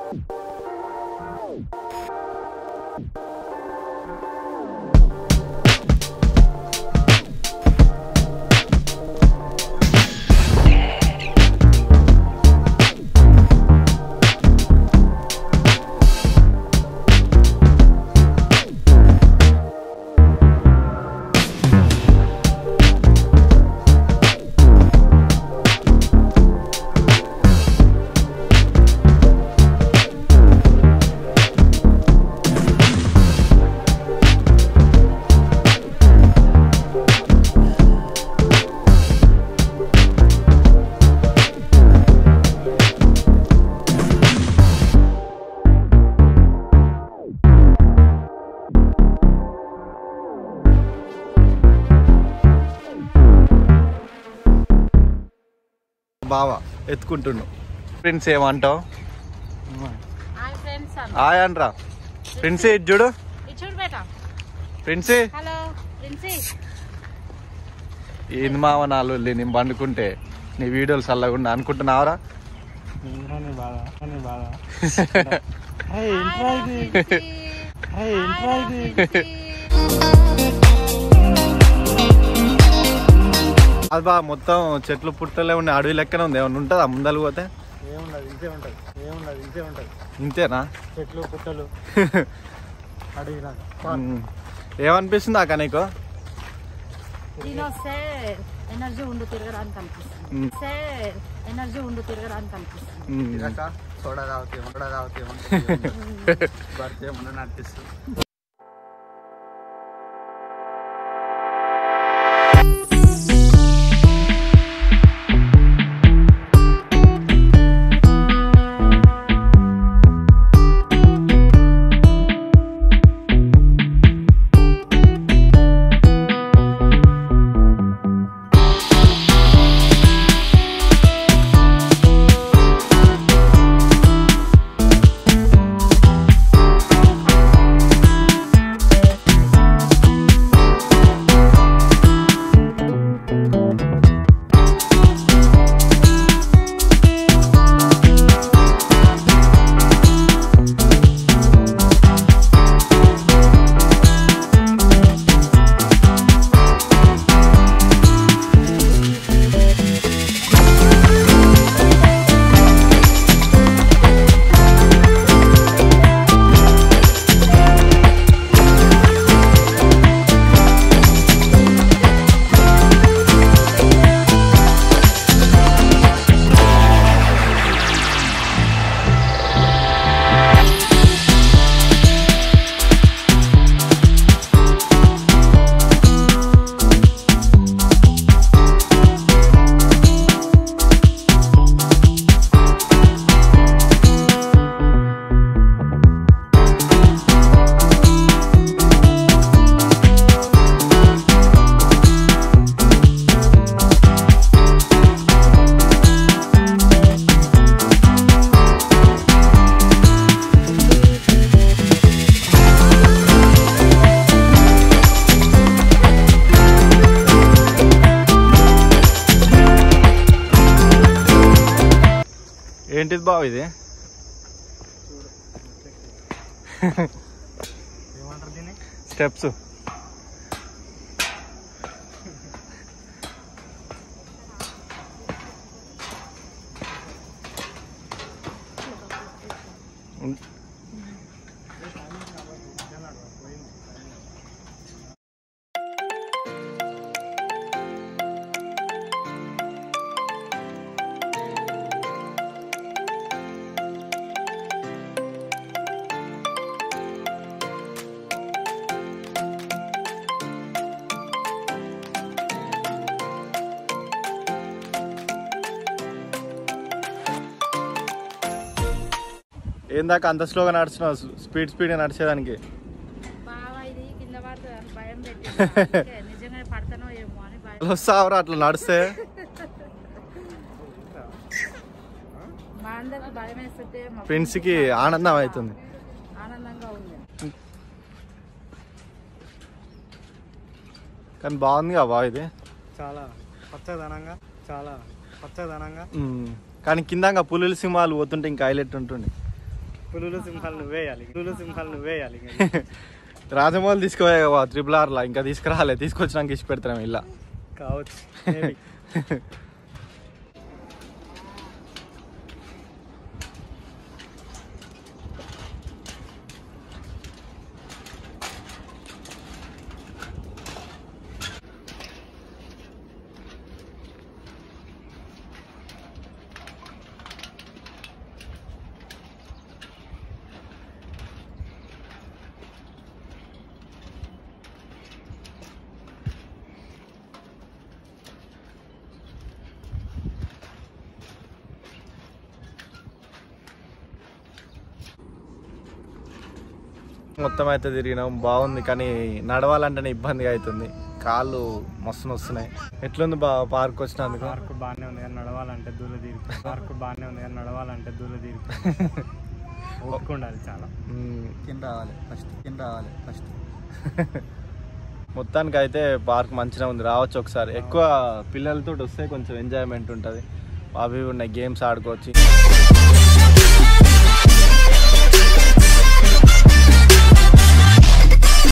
బావ ఎత్తుకుంటుండు ఫ్రెండ్స్ ఏమంటావు హాయ్ ఫ్రెండ్స్ హాయ్ అనరా ఫ్రెండ్స్ ఇది చూడు ఇచ్చుడు బేట ఫ్రెండ్స్ హలో ప్రిన్సీ ఏంది మావ నాలో నేను పండుకుంటే నీ వీడియోలు చల్లకుండా అనుకుంటున్నావరా ఇంట్రాని బాగా ఇంట్రాని బాగా హాయ్ ప్రిన్సీ ఇంట్రా అది బా మొత్తం చెట్లు పుట్టలే ఉన్నాయి అడవి లెక్కనే ఉంది ఏమన్నా ఉంటుందా ముందలు పోతే ఏముండదు ఇంతే ఉంటుంది ఏముండదు ఇంతే ఉంటుంది ఇంతేనా చెట్లు పుట్టలు అడిగినాక ఉమ్. ఏమనిపిస్తుంది అక్క నీకు దీని వస్తే ఎనర్జీ ఉండు తిరగడానికి అనిపిస్తుంది ఉమ్. వస్తే ఎనర్జీ ఉండు తిరగడానికి అనిపిస్తుంది ఉమ్. సోడా తాగుతే సోడా తాగుతే పడితే ముందు నడిపిస్తుంది ఏంటిది బావ ఇది ఏమంటారు దీన్ని స్టెప్స్ ఏందాక అంత స్లోగా నడుస్తున్నావు స్పీడ్ స్పీడ్ నడిచేదానికి బాగా ఇది కింద పడుతుంది అని భయం పెట్టి నిజంగా పడతానో ఏమో అని భయం వస్తావురా అట్లా నడిస్తే మా అందరికి భయం వేస్తుంటే మా ఫ్రెండ్స్ కి ఆనందం అవుతుంది ఆనందంగా ఉంది కానీ బాగుంది కదా బావ ఇది చాలా పచ్చదనంగా చాలా పచ్చదనంగా ఉమ్. కానీ కింద పులుల సింహాలు పోతుంటే ఇంకా హైలైట్ ఉంటుంది పులులు సింహాలు నువ్వే వేయాలి పులులు సింహాలు నువ్వే వేయాలి ఇంకా. రాజమౌళి తీసుకుపోయా త్రిపుల్ ఆర్లా ఇంకా తీసుకురాలే తీసుకొచ్చినాక ఇచ్చి పెడతాం ఇలా కావచ్చు Maybe. మొత్తం అయితే తిరిగినాం బాగుంది కానీ నడవాలంటేనే ఇబ్బందిగా అవుతుంది కాళ్ళు మస్తు వస్తున్నాయి ఎట్లుంది బా పార్క్ వచ్చినందుకు పార్క్ బాగానే ఉంది కానీ నడవాలంటే దూల తీరు పార్క్ బాగానే ఉంది కానీ నడవాలంటే దూల తీరు ఒప్పుకుండాలి చాలా మ్మ్. తిని రావాలి ఫస్ట్ తిని రావాలి ఫస్ట్ మొత్తానికి అయితే పార్క్ మంచిగా ఉంది రావచ్చు ఒకసారి ఎక్కువ పిల్లలతో వస్తే కొంచెం ఎంజాయ్మెంట్ ఉంటుంది అవి ఇవి ఉన్నాయి గేమ్స్ ఆడుకోవచ్చు